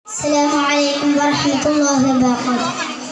السلام عليكم ورحمة الله وبركاته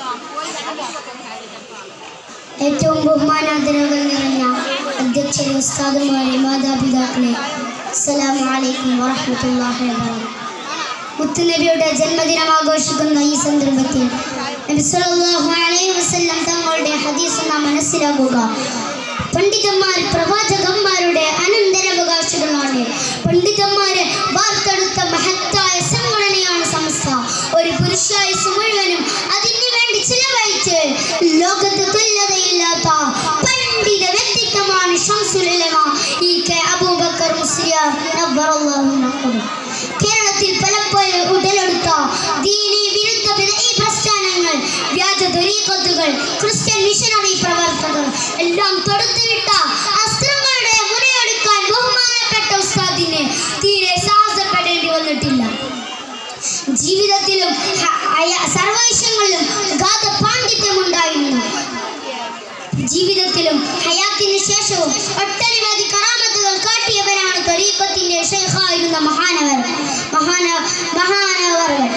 ഏറ്റവും ബഹുമാനാദരവുകൾ നിറഞ്ഞ അധ്യക്ഷരെ ഉസ്താദുമാരെ മാതാപിതാക്കളെ അസ്സലാമു അലൈക്കും വറഹ്മത്തുള്ളാഹി വബറകാതുഹു മുത്തുനബിയുടെ ജന്മദിനം ആഘോഷിക്കുന്ന ഈ സന്ദർഭത്തിൽ നബി സല്ലല്ലാഹു അലൈഹി വസല്ലം തങ്ങളുടെ ഹദീസ് നാം മനസ്സിലാക്കുക പണ്ഡിതന്മാർ പ്രവാചകന്മാരുടെ അനന്തരാവകാശികളാണ് പണ്ഡിതന്മാരെ വാർത്തെടുത്ത മഹത്തായ സംഘടനയാണ് സമസ്ത ഒരു പുരുഷായുസ് മുഴുവനും അതിനു വേണ്ടി ചിലവഴിച്ച് ലോകത്ത് തുല്യതയില്ലാത്ത പണ്ഡിത വ്യക്തിത്വമാണ് ഷംസുൽ ഉലമ ഇ കെ അബൂബക്കർ മുസ്ലിയാർ നബ്ബറല്ലാഹു നഖബ് കേരളത്തിൽ പലപ്പോഴും ഉടലെടുത്ത ദീനി വിരുദ്ധ ഈ പ്രസ്ഥാനങ്ങൾ വ്യാജ ദുരീകത്തുകൾ ക്രിസ്ത്യൻ മിഷനറി പ്രവർത്തകർ എല്ലാം തൊടുത്തുവിട്ട അസ്ത്രങ്ങളുടെ മുറിയെടുക്കാൻ ബഹുമാനപ്പെട്ട ഉസ്താദിന് തീരെ സാഹസപ്പെടേണ്ടി വന്നിട്ടില്ല ജീവിതത്തിലും ഹ- അയ- സർവവിഷയങ്ങളിലും ഗാഥ പാണ്ഡിത്യമുണ്ടായിരുന്നു ജീവിതത്തിലും ഹയാത്തിന് ശേഷവും ഒട്ടനവധി കറാമത്തുകൾ കാട്ടിയവരാണ് ത്വരീഖത്തിന്റെ ഷെയ്ഖായിരുന്ന മഹാനവർ മഹാന മഹാനവറുകൾ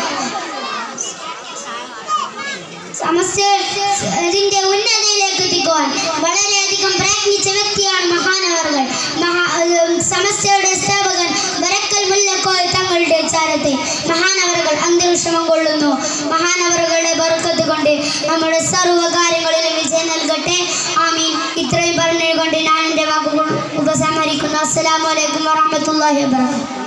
സമസ്ത ഇതിന്റെ ഉന്നതയിലേക്ക് എത്തിക്കുവാൻ വളരെയധികം പ്രയത്നിച്ച വ്യക്തിയാണ് മഹാനവറുകൾ മഹാ ഉം, സമസ്തയുടെ സ്ഥാപകൻ ബരക്കൽ മുല്ലക്കോയ തങ്ങളുടെ ചാരത്തെ മഹാനവറുകൾ അന്ത്യവിഷമം കൊള്ളുന്നു മഹാനവറുകളുടെ ബർക്കത്ത് കൊണ്ട് നമ്മുടെ സർവ്വ കാര്യങ്ങളിലും വിജയം നൽകട്ടെ ആമീൻ ഇത്രയും പറഞ്ഞുകൊണ്ട് ഞാൻ എൻ്റെ വാക്കുകൾ ഉപസംഹരിക്കുന്നു അസ്സലാമു അലൈക്കും വറഹ്മത്തുള്ളാഹി വബറകാതുഹു